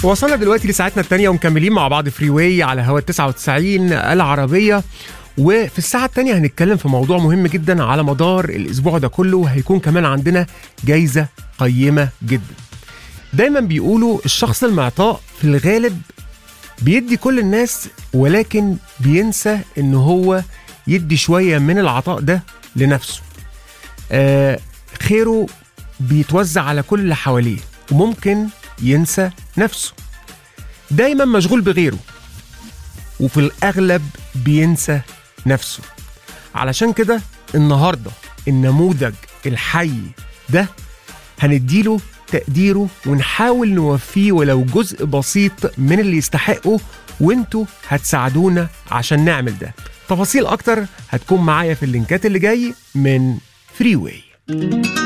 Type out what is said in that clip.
وصلنا دلوقتي لساعتنا الثانية ومكملين مع بعض فري واي على هوا 99 العربية وفي الساعة الثانية هنتكلم في موضوع مهم جدا على مدار الأسبوع ده كله وهيكون كمان عندنا جايزة قيمة جدا دايما بيقولوا الشخص المعطاء في الغالب بيدي كل الناس ولكن بينسى ان هو يدي شوية من العطاء ده لنفسه آه خيره بيتوزع على كل اللي حواليه وممكن ينسى نفسه دايما مشغول بغيره وفي الأغلب بينسى نفسه علشان كده النهاردة النموذج الحي ده هنديله تقديره ونحاول نوفيه ولو جزء بسيط من اللي يستحقه وانتوا هتساعدونا عشان نعمل ده تفاصيل اكتر هتكون معايا في اللينكات اللي جاي من فري واي